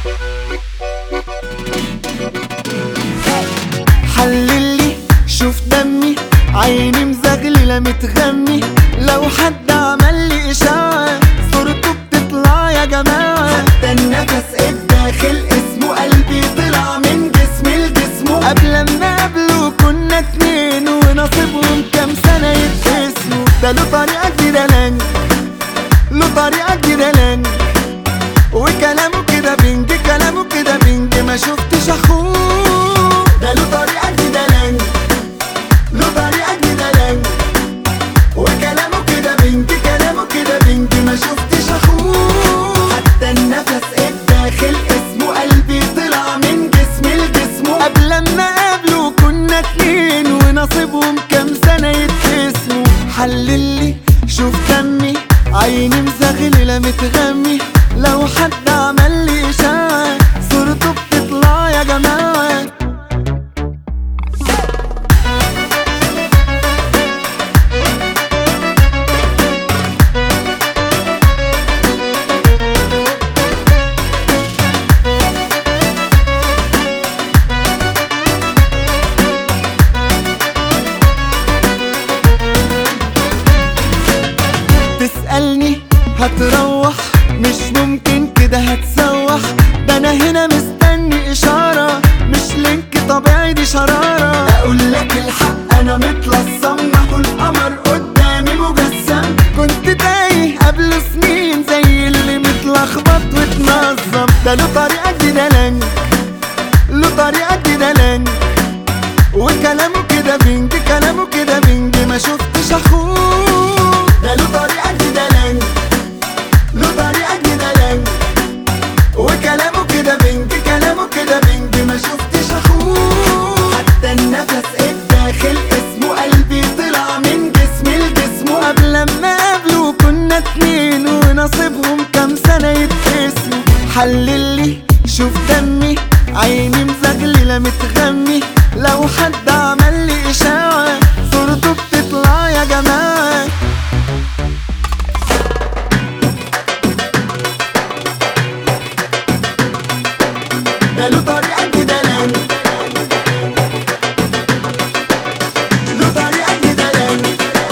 حللي شوف دمي عيني مزغللة متغمي لو حد عمل لي إشاعة صورته بتطلع يا جماعة حتى النفس الداخل اسمه قلبي طلع من جسمي لجسمه قبل ما قبله كنا اتنين ونصيبهم كام سنة يتقسموا ده له طريقة جديدة لانج له طريقة جديدة لانج وكلامه كده بنج كلامه كده بنج ما شفتش اخوه ده له طريقة جديدة لانج له طريقة جديدة لانج وكلامه كده بنج كلامه كده بنج ما شفتش اخوه حتى النفس الداخل اسمه قلبي طلع من جسمي لجسمه قبل ما قابله كنا اتنين ونصيبهم كام سنة يتقسموا حللي شوف دمي عيني مزغللة متغمي لو حد عمل لي إشاعة صورته بتطلع يا جماعة تسألني هتروح مش ممكن كده هتسوح ده انا هنا مستني اشارة مش لينك طبيعي دي شرارة اقول لك الحق انا متلصم اهو القمر قدامي مجسم كنت تايه قبل سنين زي اللي متلخبط واتنظم ده له طريقة جديدة لانج له طريقة جديدة لانج وكلامه كده بنج كلامه كده بنج ما شفتش اخوه ده له طريقة جديدة لانج له طريقة جديدة لانج وكلامه كده بنج كلامه كده بنج ما شفتش اخوه حتى النفس الداخل اسمه قلبي طلع من جسمي لجسمه قبل ما قابله كنا اتنين ونصيبهم كام سنة يتقسموا حللي شوف دمي عيني مزغللة متغمي لو حد عمل لي إشاعة صورته بتطلع يا جماعة ده له طريقة جديدة لانج له طريقة جديدة لانج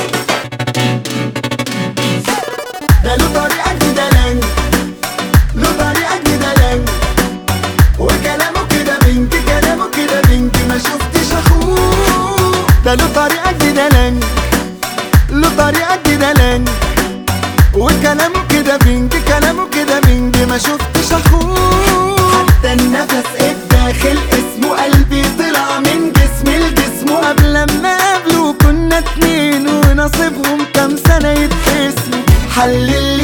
ده له طريقة جديدة لانج له طريقة جديدة لانج وكلامه كده بنج كلامه كده بنج ما شفتش اخوه ده له طريقة جديدة لانج له طريقة جديدة لانج وكلامه كده بنج كلامه كده بنج ما شفتش اخوه حتى النفس الداخل اسمه قلبي طلع من جسمي لجسمه قبل ما قابله كنا اتنين ونصيبهم كام سنة يتقسموا حلل